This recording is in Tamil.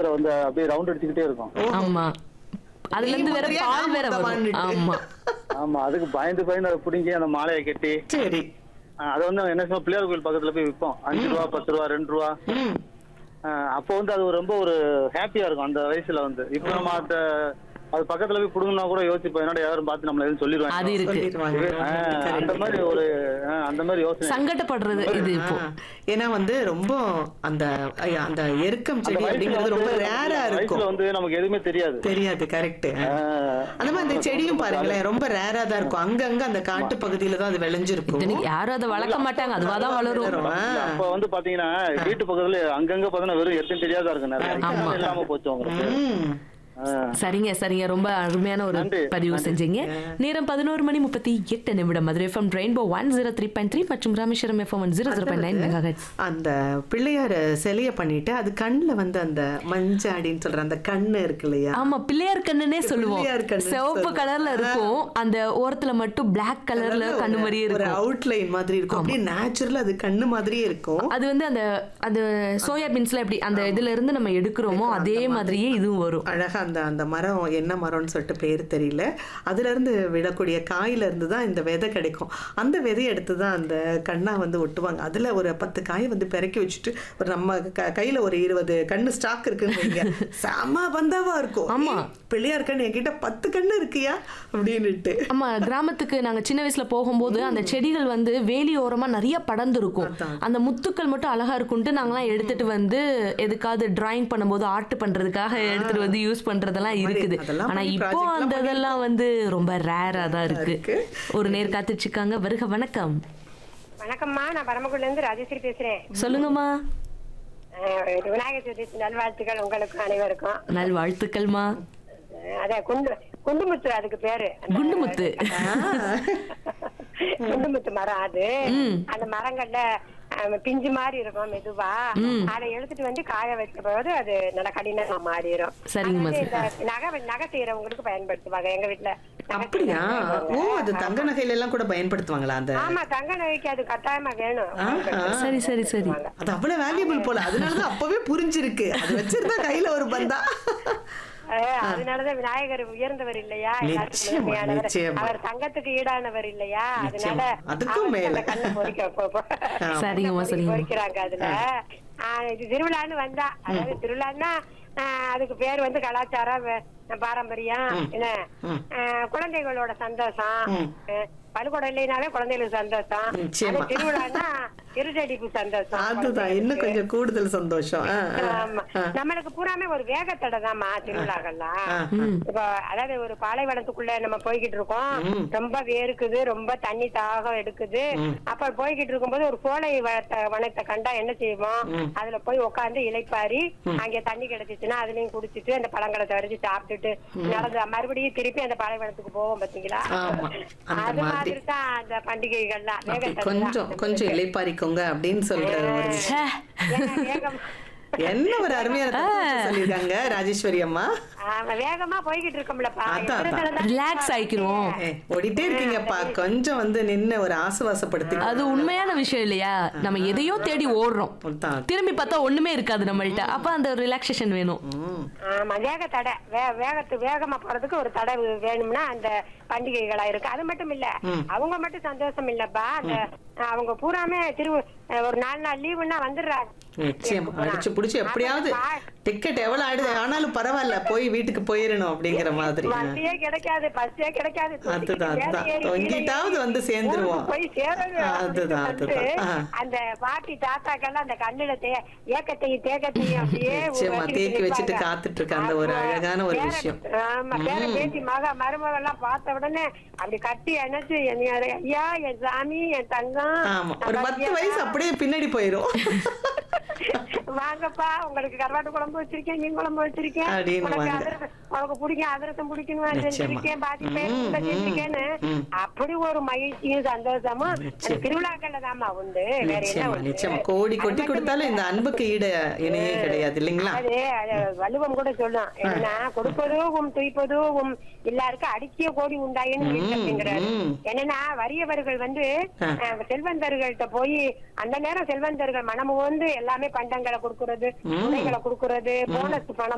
வாயில வந்து அப்படியே ரவுண்ட் அடிச்சுக்கிட்டே இருக்கும் ஆமா அதுல இருந்து வேற மாதிரியா பால் வேற நாம வரும் தவான்னுட்டு. ஆமா ஆமா அதுக்கு பயந்து பயந்து அதை பிடிங்கி அந்த மாலையை கட்டி சரி ஆஹ் அதை வந்து என்ன சொல்லுவோம் பிள்ளையார் கோயில் பக்கத்துல போய் விற்போம் அஞ்சு ரூபா பத்து ரூபா ரெண்டு ரூபா ம் ஆஹ் அப்போ வந்து அது ரொம்ப ஒரு ஹாப்பியா இருக்கும் அந்த வயசுல வந்து இப்போ நம்ம அந்த அது பக்கத்துல போய் புடுங்கினா கூட யோசிப்போம் என்னடா யாரும் பார்த்து நம்மள எதுவும் சொல்லிடுவாங்க அது இருக்கு சொல்லிடுவாங்க ஆஹ் அந்த மாதிரி ஒரு ஆஹ் அந்த மாதிரி யோசனை சங்கடப்படுறது இது இப்போ ஆ, ஏன்னா வந்து ரொம்ப அந்த ஐயா, அந்த எருக்கம் அந்த செடி வயசுல அப்படிங்கிறது ரொம்ப வந்து ரேரா வயசுல இருக்கும் வந்து நமக்கு எதுவுமே தெரியாது தெரியாது கரெக்ட் ஆஹ் அந்த மாதிரி அந்த செடியும் பாருங்களேன் ரொம்ப ரேரா தான் இருக்கும் அங்கங்க அந்த காட்டு பகுதியில தான் அது விளைஞ்சிருக்கும் இத்தனைக்கு யாரும் அதை வளர்க்க மாட்டாங்க அதுவாதான் வளரும் வளரும். ஆ. அப்ப வந்து பாத்தீங்கன்னா வீட்டு பக்கத்துல அங்கங்க பாத்தீங்கன்னா வெறும் எத்தனை தெரியாதா இருக்கு நிறைய ஆமா. இல்லாம போச்சு உங்களுக்கு ம். ஆஹ் சரிங்க சரிங்க ரொம்ப அருமையான ஒரு நன்றி, பதிவு நன்றி. செஞ்சீங்க நேரம் பதினோரு மணி முப்பத்தி எட்டு நிமிடம் Madurai FM rainbow one zero three point three மற்றும் Rameswaram FM one zero zero point nine mega அந்த பிள்ளையார சிலைய பண்ணிட்டு அது கண்ணுல வந்து அந்த மஞ்சாடின்னு சொல்ற அந்த கண்ணு இருக்கு இல்லையா ஆமா பிள்ளையார் கண்ணுனே சொல்லுவோம் பிள்ளையார் கண்ணுன்னு சிவப்பு சொல்லுவோம். கலர்ல இருக்கும் அந்த ஓரத்துல மட்டும் பிளாக் கலர்ல கண்ணு மாதிரியே ஒரு இருக்கும் அவுட்லைன் மாதிரி இருக்கும் அப்படியே நேச்சுரல் அது கண்ணு மாதிரியே இருக்கும் அது வந்து அந்த அந்த சோயா பீன்ஸ்ல எப்படி அந்த இதுல இருந்து நம்ம எடுக்கிறோமோ அதே மாதிரியே இதுவும் வரும் அழகா அந்த அந்த மரம் என்ன மரம்னு சொல்லிட்டு பேர் தெரியல அதுல இருந்து விடக்கூடிய காயில இருந்து தான் இந்த விதை கிடைக்கும் அந்த விதையை எடுத்து தான் அந்த கண்ணா வந்து ஒட்டுவாங்க அதுல ஒரு பத்து காயை வந்து பிறக்கி வச்சுட்டு ஒரு நம்ம க- கையில ஒரு இருபது கண்ணு ஸ்டாக் இருக்குன்னு வைங்க செம பந்தாவா இருக்கும் ஆமா. ஏய், பிள்ளையார் கண்ணு என்கிட்ட பத்து கண்ணு இருக்கியா அப்படின்னுட்டு ஆமா கிராமத்துக்கு நாங்க சின்ன வயசுல போகும்போது அந்த செடிகள் வந்து வேலி ஓரமா நிறைய படர்ந்து இருக்கும் அதான். அந்த முத்துக்கள் மட்டும் அழகா இருக்கும்ட்டு நாங்கலாம் எடுத்துட்டு வந்து எதுக்காவது டிராயிங் பண்ணும்போது ஆர்ட் பண்றதுக்காக எடுத்துட்டு வந்து யூஸ் பண்றதெல்லாம் இருக்குது அதெல்லாம் ஆனா பண்ணி இப்போ project எல்லாம் அந்த இதெல்லாம் வந்து ரொம்ப ரேரா தான் இருக்கு இருக்கு. ஒரு நேர் காத்துட்டு இருக்காங்க வருக வணக்கம் வணக்கம்மா நான் பரமக்குடில இருந்து ராஜேஸ்வரி பேசுறேன் சொல்லுங்கம்மா அஹ் விநாயகர் சதுர்த்தி நல்வாழ்த்துக்கள் உங்களுக்கும் அனைவருக்கும் நல் வாழ்த்துக்கள்மா அஹ் அதான் குண்டு குண்டுமுத்து அதுக்கு பேரு அந்த- குண்டுமுத்து குண்டுமுத்து மரம் அது ம். அந்த மரங்கள்ல அஹ், பிஞ்சு மாதிரி இருக்கும் மெதுவா அதை எடுத்துட்டு வந்து காய வைக்க போது அது நல்லா கடினமா மாறிடும் சரிங்கம்மா, அது வந்து இந்த நகை நகை செய்யறவங்களுக்கு பயன்படுத்துவாங்க எங்க வீட்டுல நகை அப்படியா செய்யறவங்க. ஓ அது தங்க நகையில எல்லாம் கூட பயன்படுத்துவாங்களா அந்த ஆமா தங்க நகைக்கு அது கட்டாயமா வேணும் ஆஹா. சரி சரி சரி அது அவ்வளவு வேல்யூபிள் போல அதனாலதான் அப்பவே புரிஞ்சிருக்கு அது வச்சிருந்தா கையில ஒரு பந்தா அஹ் அதனாலதான் விநாயகர் உயர்ந்தவர் இல்லையா எல்லாத்துக்கும் நிச்சயமா, முதன்மையானவர். நிச்சயமா. அவர் தங்கத்துக்கு ஈடானவர் இல்லையா அதனால நிச்சயமா. அதுக்கும் அவருக்கு மேல. அந்த கண்ணை பொறிக்க பொ- பொ- சரிங்கம்மா, பொறி- சரிங்கம்மா. பொறிக்கிறாங்க அதுல ஆஹ் இது திருவிழான்னு வந்தா அதாவது திருவிழான்னா ஆஹ் அதுக்கு பேர் வந்து கலாச்சாரம் வே- பாரம்பரியம் என்ன ஆஹ் குழந்தைகளோட சந்தோஷம் அஹ் பள்ளிக்கூடம் இல்லைனாவே குழந்தைகளுக்கு சந்தோஷம் நிச்சயமா. அது திருவிழான்னா இருட்டடிப்பு சந்தோஷம் அதுதான் இன்னும் கொஞ்சம் கூடுதல் சந்தோஷம் ஆ, ஆ, ஆமா. ஆ. நம்மளுக்கு பூராமே ஒரு வேகத்தடை தான்மா திருவிழாக்கள்லாம் ஆ, இப்போ அதாவது ஒரு பாலைவனத்துக்குள்ள நம்ம போய்கிட்டு இருக்கோம் ரொம்ப வேர்க்குது ரொம்ப தண்ணி தாகம் எடுக்குது அப்ப போய்கிட்டு இருக்கும்போது ஒரு சோலை வனத்தை வனத்தை கண்டா என்ன செய்வோம் அதுல போய் உட்கார்ந்து இளைப்பாரி அங்க தண்ணி கிடைச்சிச்சுன்னா அதுலயும் குடிச்சிட்டு அந்த பழங்களை தரிச்சு சாப்பிட்டுட்டு நடந்து மறுபடியும் திருப்பி அந்த பாலைவனத்துக்கு போவோம் பாத்தீங்களா ஆமா. அந்த அது மாதிரி. மாதிரி தான் அந்த பண்டிகைகள்லாம் அப்படி வேகத்தடை கொஞ்சம் தான். கொஞ்சம் இலைப்பாரிக்கோங்க அப்படின்னு சொல்ற ஒரு ச்சே. ஏன்னா வேகம் என்ன ஒரு அருமையான தத்துவத்தை சொல்லியிருக்காங்க ராஜேஸ்வரி அம்மா ஆமா, வேகமா போய்கிட்டு இருக்கோம்லப்பா அதான், எத்தனை அதான். தடவை ரிலாக்ஸ் ஆயிக்கிறோம் ஏ, ஓடிட்டே இருக்கீங்கப்பா கொஞ்சம் வந்து நின்னு ஒரு ஆசுவாசப்படுத்தி அது உண்மையான விஷயம் இல்லையா நம்ம எதையோ தேடி ஓடுறோம் அதான். திரும்பி பார்த்தா ஒண்ணுமே இருக்காது நம்மள்ட்ட அப்ப அந்த ரிலாக்ஸேஷன் வேணும் ம். ஆமா வேக தடை வே- வேகத்து வேகமா போறதுக்கு ஒரு தடை வே- வேணும்னா அந்த பண்டிகைகளா இருக்கு அது மட்டும் இல்ல அவங்க மட்டும் சந்தோஷம் இல்லப்பா அந்த அவங்க பூராமே திரு ஒரு நாலு நாள் லீவுன்னா வந்துடுறாங்க நிச்சயமா அடிச்சு புடிச்சு எப்படியாவது டிக்கெட் எவ்வளவு ஆயிடுது ஆனாலும் பரவாயில்ல போய் வீட்டுக்கு போயிடணும் அப்படிங்கிற மாதிரி ஆ. வண்டியே கிடைக்காது பஸ்ஸே கிடைக்காது அதுதான், மேல அதுதான். ஏறி, கீழே எங்கிட்டாவது ஏறி, வந்து சேர்ந்துருவோம். ஊருக்கு போய் சேரணும் ஆ, அதுதான், அப்படின்னு அதுதான். ஆ. சொல்லிட்டு அந்த பாட்டி தாத்தாக்கெல்லாம் அந்த கண்ணுல தே ஏக்கத்தையும் தேக்கத்தையும் அப்படியே நிச்சயமா, வச்சுக்கிட்டு தேக்கி வச்சுட்டு நிப்பாங்க. காத்துட்டு இருக்க அந்த ஒரு ஆமா. அழகான ஒரு பேர- விஷயம். ஆமா பேர பேசி மக மருமக எல்லாம் பார்த்த உடனே அப்படி கட்டி அணைச்சு என்னைய ஐயா என் சாமி என் தங்கம் ஆமா ஒரு நம்ம பத்து ஐயா, வயசு அப்படியே பின்னாடி போயிரும் வாங்கப்பா உங்களுக்கு கருவாட்டு குழம்பு வச்சிருக்கேன் மீன் குழம்பு வச்சிருக்கேன் அப்படின்னு உனக்கு வாங்க. அதிரசம் உனக்கு பிடிக்கும் அதிரசம் பிடிக்கணும் நிச்சயமா. செஞ்சிருக்கேன் பாதி பேர் ம், கூட ம், செஞ்சிருக்கேன்னு ம். அப்படி ஒரு மகிழ்ச்சியும் சந்தோஷமும் அந்த திருவிழாக்கள்ல தாமா உண்டு வேற என்ன நிச்சயமா உண்டு? நிச்சயமா கோடி அது கொட்டி மட்டும் கொடுத்தாலும் இந்த அன்புக்கு ஈடு இணையே கிடையாது இல்லைங்களா அது அது வள்ளுவம் கூட சொல்லும் என்னன்னா கொடுப்பதும் துய்ப்பதும் எல்லாருக்கும் அடிக்கிய கோடி உண்டாயின்னு ம், அப்படிங்கிறாரு ம். என்னன்னா வறியவர்கள் வந்து ஆ. அஹ், செல்வந்தர்கள்ட்ட போய் அந்த நேரம் செல்வந்தர்கள் மனமு வந்து எல்லாமே பண்டங்களை கொடுக்கறது உடைகளை கொடுக்கறது போனஸ் பணம்